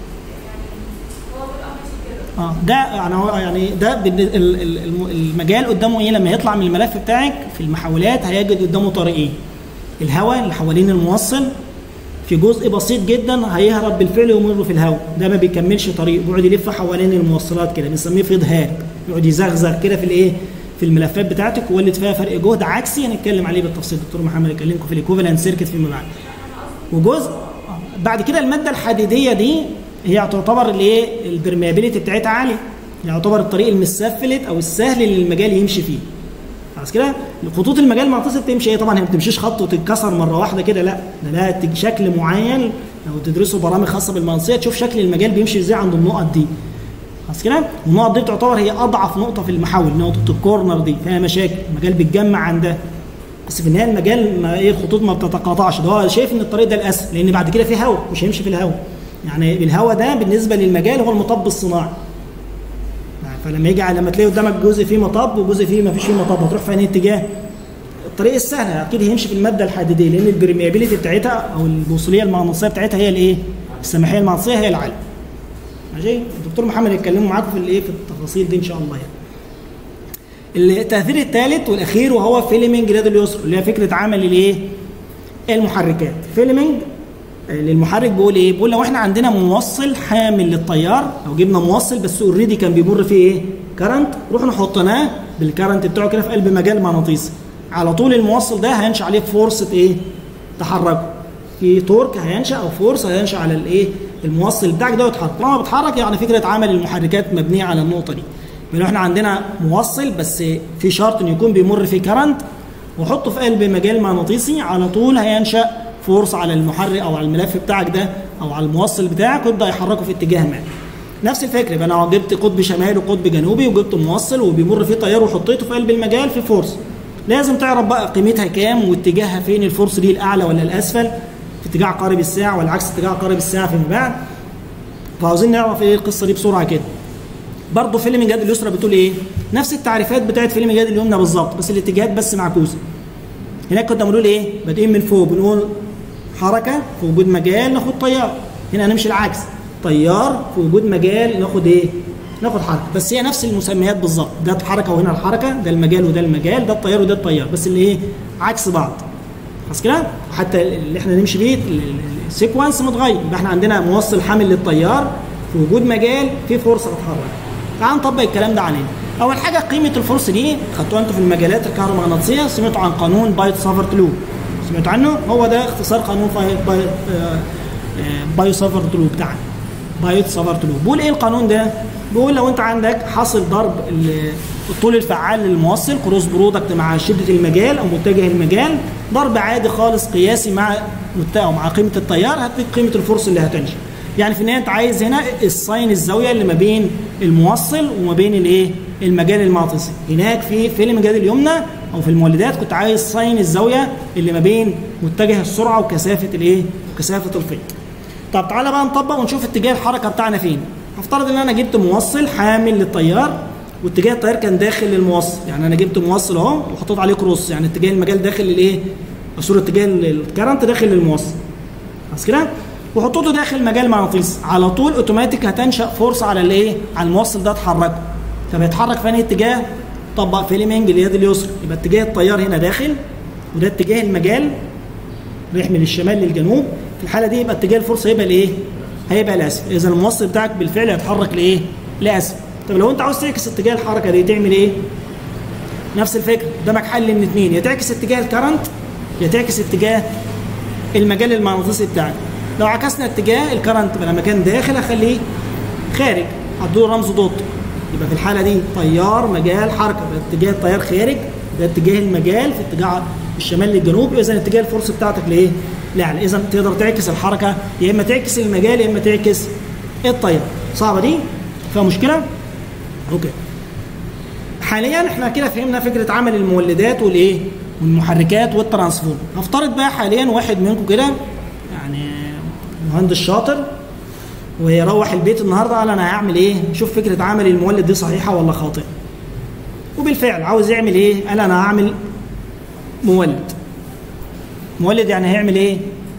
اه ده يعني هو يعني ده بالن- ال- ال- الم- المجال قدامه ايه لما يطلع من الملف بتاعك في المحولات هيجد قدامه طريقين الهواء اللي حوالين الموصل في جزء بسيط جدا هيهرب بالفعل ويمر في الهواء ده ما بيكملش طريق بيقعد يلف حوالين الموصلات كده بنسميه فيض هارب يقعد يزغزغ كده في الايه في الملفات بتاعتك ويولد فيها فرق جهد عكسي هنتكلم عليه بالتفصيل الدكتور محمد يكلمكم في الايكوفالنت سيركت فيما بعد وجزء بعد كده الماده الحديديه دي هي تعتبر الايه البرميابيليتي بتاعتها عاليه يعتبر الطريق المسفلت او السهل اللي المجال يمشي فيه خلاص كده خطوط المجال المغناطيسي بتمشي ايه طبعا هي ما بتمشيش خط وتتكسر مره واحده كده لا ده لها تج- شكل معين لو تدرسوا برامج خاصه بالمغناطيسيه تشوف شكل المجال بيمشي ازاي عند النقط دي خلاص كده والنقط دي تعتبر هي اضعف نقطه في المحول نقطه الكورنر دي فيها مشاكل المجال بيتجمع عندها بس في النهايه المجال ما ايه الخطوط ما بتتقاطعش ده هو شايف ان الطريق ده الاسهل لان بعد كده في هواء مش هيمشي في الهواء يعني الهواء ده بالنسبه للمجال هو المطب الصناعي يعني فلما يجي على- لما تلاقي قدامك جزء فيه مطب وجزء فيه ما فيش فيه مطب هتروح في انهي اتجاه الطريق السهل اكيد هيمشي في الماده الحديديه لان البرميابيليتي بتاعتها او الوصوليه المغناطيسيه بتاعتها هي الايه السماحيه المغناطيسيه هي العاليه ماشي الدكتور محمد يتكلموا معاكم في الايه في التفاصيل دي ان شاء الله يعني التأثير الثالث والأخير وهو فيلمينج رياض اليسر اللي هي فكرة عمل الايه؟ المحركات فيلمينج آه، للمحرك بيقول ايه؟ بيقول لو احنا عندنا موصل حامل للتيار او جبنا موصل بس اوريدي كان بيمر فيه ايه؟ كرنت روح نحطناه بالكرنت بتاعه كده في قلب مجال مغناطيسي على طول الموصل ده هينشا عليه فرصه ايه تحركه في تورك هينشا او فورس هينشا على الايه الموصل بتاعك ده يتحرك طالما بيتحرك يعني فكره عمل المحركات مبنيه على النقطه دي يبقى احنا عندنا موصل بس في شرط انه يكون بيمر فيه كرنت وحطه في قلب مجال مغناطيسي على طول هينشا فورس على المحرك او على الملف بتاعك ده او على الموصل بتاعك ويبدا يحركه في اتجاه ما نفس الفكره يبقى انا جبت قطب شمالي وقطب جنوبي وجبت موصل وبيمر فيه تيار وحطيته في قلب المجال في فورس لازم تعرف بقى قيمتها كام واتجاهها فين الفورس دي الاعلى ولا الاسفل في اتجاه عقارب الساعه ولا عكس اتجاه عقارب الساعه فيما بعد فعاوزين نعرف ايه القصه دي بسرعه كده برضه فيلم اليد اليسرى بتقول ايه نفس التعريفات بتاعت فيلم اليد اليمنى بالظبط بس الاتجاهات بس معكوسه هناك كنا بنقول ايه بادئين من فوق بنقول حركه في وجود مجال ناخد تيار هنا هنمشي العكس تيار في وجود مجال ناخد ايه ناخد حركه بس هي نفس المسميات بالظبط ده الحركه وهنا الحركه ده المجال وده المجال ده التيار وده التيار بس اللي ايه عكس بعض خلاص كده حتى اللي احنا نمشي بيه السيكونس متغير يبقى احنا عندنا موصل حامل للتيار في وجود مجال في فرصه تتحرك تعال نطبق الكلام ده علينا اول حاجه قيمه الفرصه دي خدتوها انتوا في المجالات الكهرومغناطيسيه سمعتوا عن قانون بايت سافرت لو سمعتوا عنه هو ده اختصار قانون باي باي بايو سافرت لو بتاعنا بايت سافرت لو بيقول ايه القانون ده بيقول لو انت عندك حاصل ضرب الطول الفعال للموصل كروس برودكت مع شده المجال او متجه المجال ضرب عادي خالص قياسي مع او مع قيمه التيار هتديك قيمه الفرصه اللي هتنشا يعني في النهايه انت عايز هنا الساين الزاويه اللي ما بين الموصل وما بين الايه المجال المغناطيسي هناك في في المجال اليمنى او في المولدات كنت عايز ساين الزاويه اللي ما بين متجه السرعه وكثافه الايه وكثافه الفيض طب تعالى بقى نطبق ونشوف اتجاه الحركه بتاعنا فين هفترض ان انا جبت موصل حامل للتيار واتجاه التيار كان داخل للموصل يعني انا جبت موصل اهو وحطيت عليه كروس يعني اتجاه المجال داخل للايه صوره اتجاه الكرنت داخل للموصل خلاص كده وحطيته داخل مجال مغناطيسي على طول اوتوماتيك هتنشا فرصه على الايه على الموصل ده تحركه طب هيتحرك في انهي اتجاه طبق فيلمنج اليد اليسرى يبقى اتجاه التيار هنا داخل وده اتجاه المجال رايح من الشمال للجنوب في الحاله دي يبقى اتجاه الفرصه هيبقى لايه هيبقى لاسفل اذا الموصل بتاعك بالفعل هيتحرك لايه لاسفل طب لو انت عاوز تعكس اتجاه الحركه دي تعمل ايه نفس الفكره قدامك حل من اثنين يا تعكس اتجاه الكرنت يا تعكس اتجاه المجال المغناطيسي بتاعك لو عكسنا اتجاه الكرنت لما كان داخل اخليه خارج هدوله رمز دوت يبقى في الحاله دي تيار مجال حركه اتجاه التيار خارج ده اتجاه المجال في اتجاه الشمال للجنوب اذا اتجاه الفرصه بتاعتك لايه؟ لاعلى اذا تقدر تعكس الحركه يا اما تعكس المجال يا اما تعكس التيار صعبه دي؟ فيها مشكله؟ اوكي حاليا احنا كده فهمنا فكره عمل المولدات والايه؟ والمحركات والترانسفورم هفترض بقى حاليا واحد منكم كده يعني مهندس شاطر ويروح البيت النهارده قال انا هعمل ايه؟ شوف فكره عمل المولد دي صحيحه ولا خاطئه. وبالفعل عاوز يعمل ايه؟ قال انا هعمل مولد. مولد يعني هيعمل ايه؟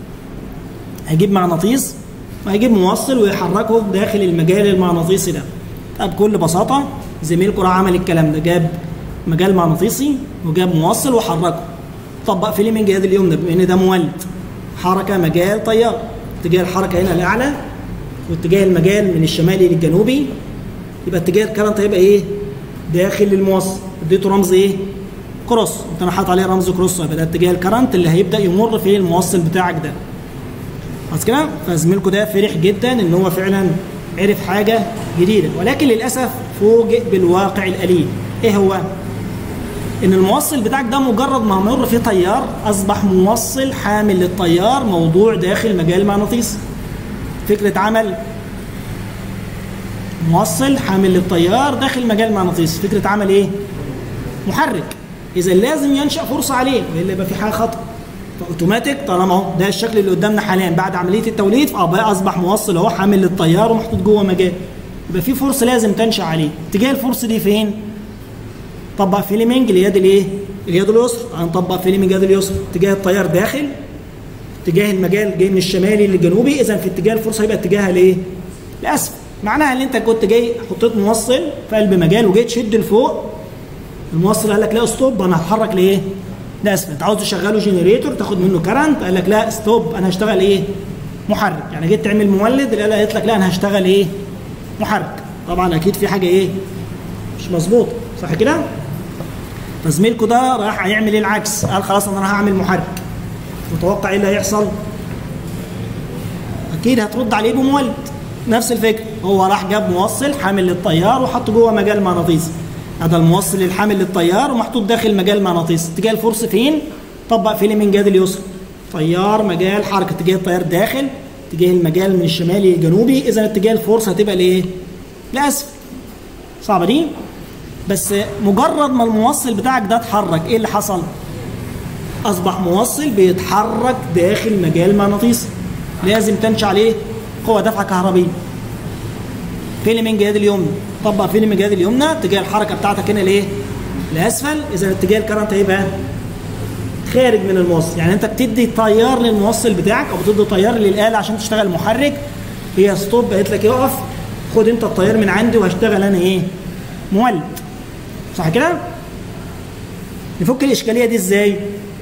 هيجيب مغناطيس وهيجيب موصل ويحركه داخل المجال المغناطيسي ده. طب بكل بساطه زميلكم راح عمل الكلام ده جاب مجال مغناطيسي وجاب موصل وحركه. طبق فيلمنج يد اليمنى بما ان ده مولد. حركه مجال تيار. اتجاه الحركه هنا الاعلى واتجاه المجال من الشمالي للجنوبي يبقى اتجاه الكرنت هيبقى ايه؟ داخل للموصل اديته رمز ايه؟ كروس انت انا حاطط عليه رمز كروس يبقى ده اتجاه الكرنت اللي هيبدا يمر في الموصل بتاعك ده خلاص كده؟ فزميلكم ده فرح جدا ان هو فعلا عرف حاجه جديده ولكن للاسف فوجئ بالواقع الاليم ايه هو؟ ان الموصل بتاعك ده مجرد ما مر فيه تيار اصبح موصل حامل للتيار موضوع داخل مجال مغناطيسي فكرة عمل موصل حامل للتيار داخل مجال مغناطيسي فكرة عمل ايه؟ محرك إذا لازم ينشأ فرصة عليه وإلا يبقى في حاجة خطأ فأوتوماتيك طالما اهو ده الشكل اللي قدامنا حاليا بعد عملية التوليد اه بقى أصبح موصل أهو حامل للتيار ومحطوط جوه مجال يبقى في فرصة لازم تنشأ عليه اتجاه الفرصة دي فين؟ طبق فيلمنج اليد الايه؟ اليد اليسرى هنطبق فيلمنج اليد اليسرى اتجاه التيار داخل اتجاه المجال جاي من الشمالي للجنوبي اذا في اتجاه الفرصه هيبقى اتجاهها لايه؟ لاسفل معناها ان انت كنت جاي حطيت موصل في قلب مجال وجيت تشد لفوق الموصل قال لك لا ستوب انا هتحرك لايه؟ لاسفل انت عاوز تشغله جنريتور تاخد منه كرنت قال لك لا ستوب انا هشتغل ايه؟ محرك يعني جيت تعمل مولد قالت لك لا انا هشتغل ايه؟ محرك طبعا اكيد في حاجه ايه؟ مش مظبوطه صح كده؟ فزميلكوا ده راح هيعمل ايه العكس قال خلاص انا راح اعمل محرك متوقع ايه اللي هيحصل اكيد هترد عليه بمولد نفس الفكره هو راح جاب موصل حامل للتيار وحطه جوه مجال مغناطيسي هذا الموصل الحامل للتيار ومحطوط داخل مجال مغناطيسي اتجاه الفرصه فين طبق فين من جهه اليسرى تيار مجال حركه اتجاه التيار داخل اتجاه المجال من الشمالي للجنوبي اذا اتجاه الفرصه هتبقى لايه لاسفل صعبه دي بس مجرد ما الموصل بتاعك ده اتحرك ايه اللي حصل اصبح موصل بيتحرك داخل مجال مغناطيسي لازم تنشا عليه قوه دفعه كهربيه فين من جهاد اليمنى طبق فين من جهاد اليمنى اتجاه الحركه بتاعتك هنا لايه لاسفل اذا اتجاه الكرنت هيبقى خارج من الموصل يعني انت بتدي تيار للموصل بتاعك او بتدي تيار للاله عشان تشتغل محرك هي ستوب قالت لك اقف خد انت التيار من عندي وهشتغل انا ايه مولد صح كده نفك الاشكاليه دي ازاي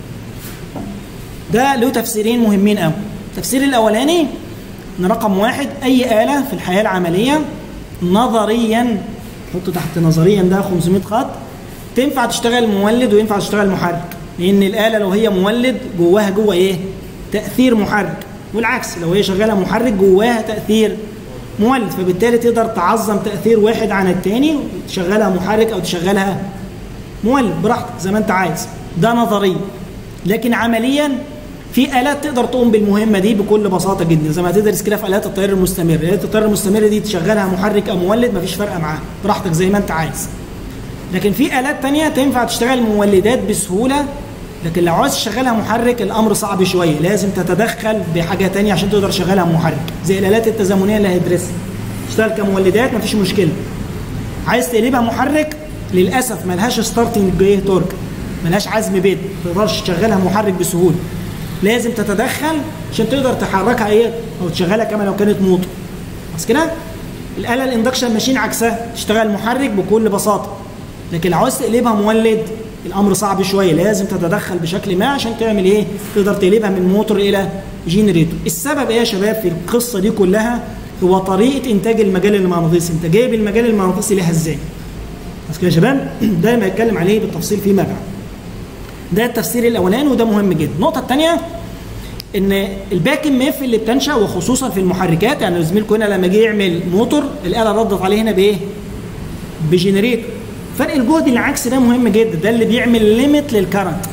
ده له تفسيرين مهمين قوي التفسير الاولاني ان رقم واحد اي اله في الحياه العمليه نظريا حط تحت نظريا ده 500 خط تنفع تشتغل مولد وينفع تشتغل محرك لان الاله لو هي مولد جواها جوه ايه تاثير محرك والعكس لو هي شغاله محرك جواها تاثير مولد فبالتالي تقدر تعظم تاثير واحد عن الثاني تشغلها محرك او تشغلها مولد براحتك زي ما انت عايز ده نظريا لكن عمليا في الات تقدر تقوم بالمهمه دي بكل بساطه جدا زي ما هتدرس كده في الات التيار المستمر الات التيار المستمر دي تشغلها محرك او مولد مفيش فرق معاها براحتك زي ما انت عايز لكن في الات تانية تنفع تشتغل مولدات بسهوله لكن لو عاوز تشغلها محرك الامر صعب شويه لازم تتدخل بحاجه تانية عشان تقدر تشغلها محرك زي الالات التزامنيه اللي هيدرسها تشتغل كمولدات مفيش مشكله عايز تقلبها محرك للاسف ملهاش ستارتنج جايه تورك ملهاش عزم بيت ما تقدرش تشغلها محرك بسهوله لازم تتدخل عشان تقدر تحركها ايه او تشغلها كما لو كانت موتور بس كده الاله الاندكشن ماشين عكسها تشتغل محرك بكل بساطه لكن لو عاوز تقلبها مولد الامر صعب شويه لازم تتدخل بشكل ما عشان تعمل ايه تقدر تقلبها من موتور الى جينيريتور السبب ايه يا شباب في القصه دي كلها هو طريقه انتاج المجال المغناطيسي انت جايب المجال المغناطيسي ليها ازاي بس كده يا شباب ده ما هتكلم عليه بالتفصيل فيما بعد ده التفسير الاولاني وده مهم جدا النقطه الثانيه ان الباك ام اف اللي بتنشا وخصوصا في المحركات يعني زميلكم هنا لما جه يعمل موتور الاله ردت عليه هنا بايه بجنريتور فرق الجهد العكسي ده مهم جدا ده اللي بيعمل ليميت للكرنت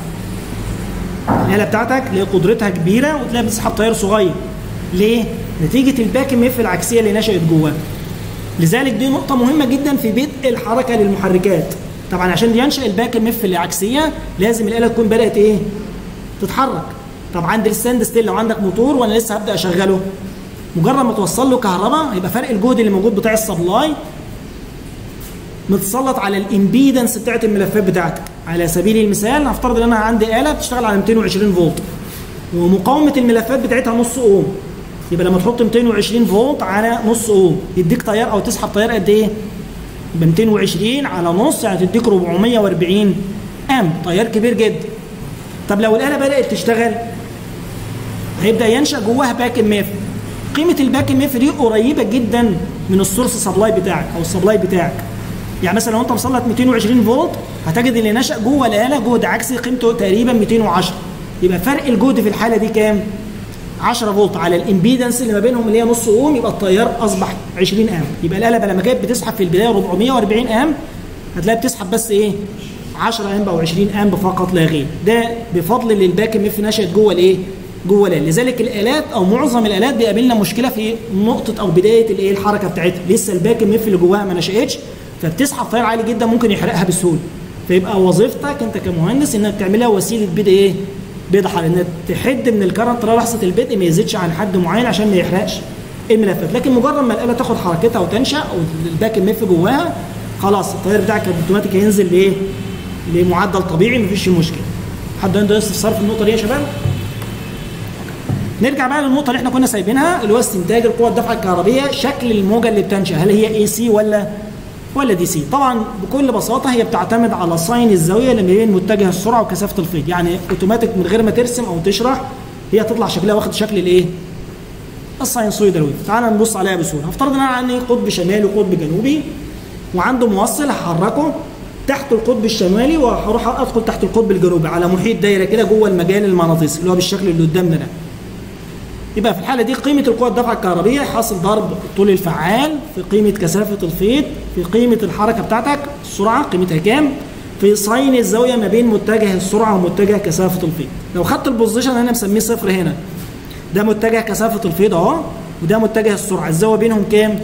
الاله بتاعتك اللي قدرتها كبيره وتلاقي بتسحب تيار صغير ليه نتيجه الباك ام اف العكسيه اللي نشات جواه لذلك دي نقطه مهمه جدا في بدء الحركه للمحركات طبعا عشان ينشا الباك ام اف العكسيه لازم الاله تكون بدات ايه تتحرك طب عند الستاند ستيل لو عندك موتور وانا لسه هبدا اشغله مجرد ما توصل له كهرباء يبقى فرق الجهد اللي موجود بتاع السبلاي متسلط على الامبيدنس بتاعت الملفات بتاعتك على سبيل المثال هفترض ان انا عندي اله بتشتغل على 220 فولت ومقاومه الملفات بتاعتها نص اوم يبقى لما تحط 220 فولت على نص اوم يديك تيار او تسحب تيار قد ايه؟ ب 220 على نص يعني تديك 440 امب تيار كبير جدا طب لو الاله بدات تشتغل هيبدا ينشا جواها باك ام اف قيمه الباك ام اف دي قريبه جدا من السورس سبلاي بتاعك او السبلاي بتاعك يعني مثلا لو انت مسلط 220 فولت هتجد اللي نشا جوه الاله جهد عكسي قيمته تقريبا 210 يبقى فرق الجهد في الحاله دي كام 10 فولت على الامبيدنس اللي ما بينهم اللي هي نص اوم يبقى التيار اصبح 20 امب يبقى الاله لما كانت بتسحب في البدايه 440 امب هتلاقي بتسحب بس ايه 10 امب او 20 امب فقط لا غير ده بفضل ان الباك ام اف نشات جوه الايه جوه الاله لذلك الالات او معظم الالات بيقابلنا مشكله في نقطه او بدايه الايه الحركه بتاعتها لسه الباك ام اف اللي جواها ما نشاتش فبتسحب تيار عالي جدا ممكن يحرقها بسهوله فيبقى وظيفتك انت كمهندس انك تعملها وسيله بدء ايه بدء حرق انك تحد من الكرنت لحظه البدء ما يزيدش عن حد معين عشان ما يحرقش الملفات لكن مجرد ما الاله تاخد حركتها وتنشا او الباك ام اف جواها خلاص التيار بتاعك اوتوماتيك هينزل لايه لمعدل طبيعي مفيش مشكله حد عنده استفسار في النقطه دي يا شباب نرجع بقى للنقطه اللي احنا كنا سايبينها اللي هو استنتاج القوه الدفعه الكهربيه شكل الموجه اللي بتنشا هل هي اي سي ولا ولا دي سي طبعا بكل بساطه هي بتعتمد على ساين الزاويه اللي ما بين متجه السرعه وكثافه الفيض يعني اوتوماتيك من غير ما ترسم او تشرح هي تطلع شكلها واخد شكل الايه الساينسويدال ويف تعال نبص عليها بسهوله هفترض ان انا عندي قطب شمالي وقطب جنوبي وعنده موصل هحركه تحت القطب الشمالي وهروح ادخل تحت القطب الجنوبي على محيط دايره كده جوه المجال المغناطيسي اللي هو بالشكل اللي قدامنا ده يبقى في الحاله دي قيمه القوه الدفع الكهربيه حاصل ضرب الطول الفعال في قيمه كثافه الفيض في قيمه الحركه بتاعتك السرعه قيمتها كام في ساين الزاويه ما بين متجه السرعه ومتجه كثافه الفيض لو خدت البوزيشن انا مسميه صفر هنا ده متجه كثافه الفيض اهو وده متجه السرعه الزاويه بينهم كام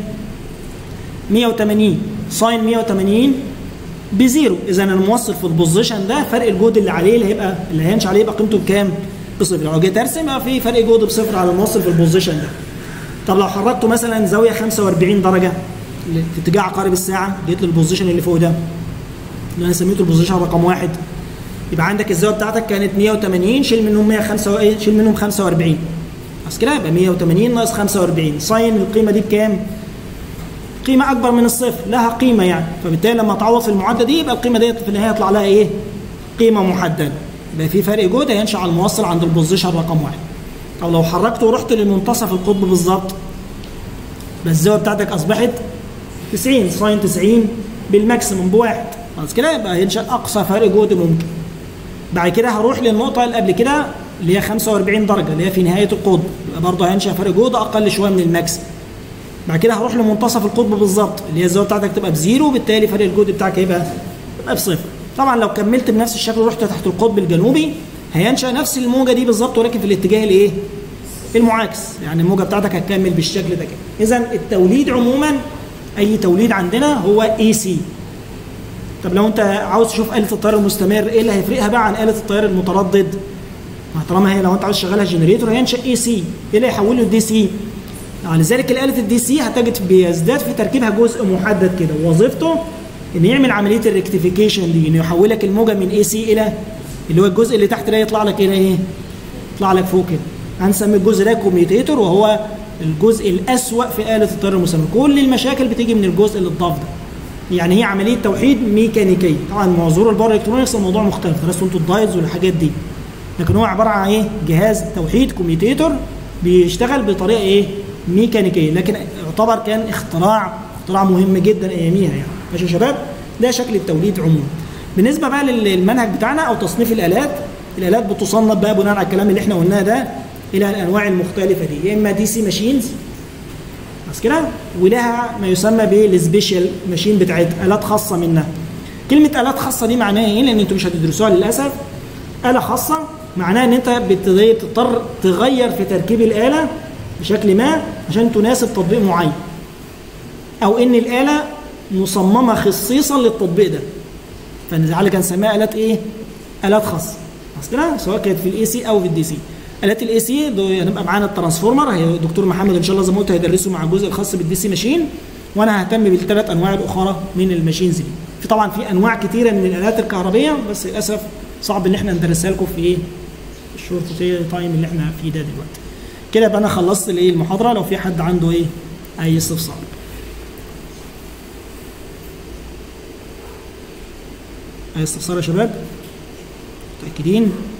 180 ساين 180 بزيرو اذا انا موصل في البوزيشن ده فرق الجهد اللي عليه اللي هيبقى اللي هيمشي عليه يبقى قيمته بكام؟ بصفر لو جيت ارسم يبقى في فرق جهد بصفر على الموصل في البوزيشن ده طب لو حركته مثلا زاويه 45 درجه في اتجاه عقارب الساعه جيت للبوزيشن اللي فوق ده اللي انا سميته البوزيشن رقم واحد يبقى عندك الزاويه بتاعتك كانت 180 شيل منهم 105 شيل منهم 45 بس كده يبقى 180 ناقص 45 ساين القيمه دي بكام؟ قيمة أكبر من الصفر لها قيمة يعني فبالتالي لما تعوض في المعادلة دي يبقى القيمة ديت في النهاية يطلع لها إيه؟ قيمة محددة يبقى في فرق جهد هينشأ على الموصل عند البوزيشن رقم واحد طب لو حركته ورحت لمنتصف القطب بالظبط بس الزاوية بتاعتك أصبحت 90 ساين 90 بالماكسيموم بواحد خلاص كده يبقى هينشأ أقصى فرق جهد ممكن بعد كده هروح للنقطة اللي قبل كده اللي هي 45 درجة اللي هي في نهاية القطب يبقى برضه هينشأ فرق جهد أقل شوية من الماكسيموم بعد كده هروح لمنتصف القطب بالظبط اللي هي الزاويه بتاعتك تبقى بزيرو وبالتالي فرق الجهد بتاعك هيبقى يبقى بصفر طبعا لو كملت بنفس الشكل ورحت تحت القطب الجنوبي هينشا نفس الموجه دي بالظبط ولكن في الاتجاه الايه المعاكس يعني الموجه بتاعتك هتكمل بالشكل ده كده اذا التوليد عموما اي توليد عندنا هو اي سي طب لو انت عاوز تشوف آلة التيار المستمر ايه اللي هيفرقها بقى عن آلة التيار المتردد ما طالما هي لو انت عاوز تشغلها جنريتور هينشا اي سي ايه اللي هيحوله لدي سي لذلك الآلة الدي سي هتجد بيزداد في تركيبها جزء محدد كده وظيفته ان يعمل عمليه الريكتيفيكيشن دي انه يحول لك الموجه من اي سي الى اللي هو الجزء اللي تحت ده يطلع لك الى ايه؟ يطلع لك فوق كده هنسمي الجزء ده كوميوتيتور وهو الجزء الاسوأ في آلة التيار المستمر كل المشاكل بتيجي من الجزء اللي اتضاف ده يعني هي عمليه توحيد ميكانيكيه طبعا مع ظهور الباور الكترونكس الموضوع مختلف درستوا انتوا الدايدز والحاجات دي لكن هو عباره عن ايه؟ جهاز توحيد كوميوتيتور بيشتغل بطريقه ايه؟ ميكانيكيه لكن يعتبر كان اختراع اختراع مهم جدا اياميها يعني ماشي يا شباب ده شكل التوليد عموما بالنسبه بقى للمنهج بتاعنا او تصنيف الالات الالات بتصنف بقى بناء على الكلام اللي احنا قلناه ده الى الانواع المختلفه دي يا اما دي سي ماشينز بس كده ولها ما يسمى بالسبيشال ماشين بتاعتها الات خاصه منها كلمه الات خاصه دي معناها ايه لان انتوا مش هتدرسوها للاسف اله خاصه معناها ان انت بتضطر تغير في تركيب الاله بشكل ما عشان تناسب تطبيق معين او ان الاله مصممه خصيصا للتطبيق ده فلذلك هنسميها الات ايه الات خاصه بس كده سواء كانت في الاي سي او في الدي سي الات الاي سي هنبقى معانا الترانسفورمر هي الدكتور محمد ان شاء الله زي ما قلت هيدرسه مع الجزء الخاص بالدي سي ماشين وانا ههتم بالثلاث انواع الاخرى من الماشينز دي في طبعا في انواع كثيره من الالات الكهربيه بس للاسف صعب ان احنا ندرسها لكم في ايه الشورت تايم اللي احنا فيه ده دلوقتي كده يبقى انا خلصت الايه المحاضره لو في حد عنده ايه اي استفسار اي استفسار يا شباب متاكدين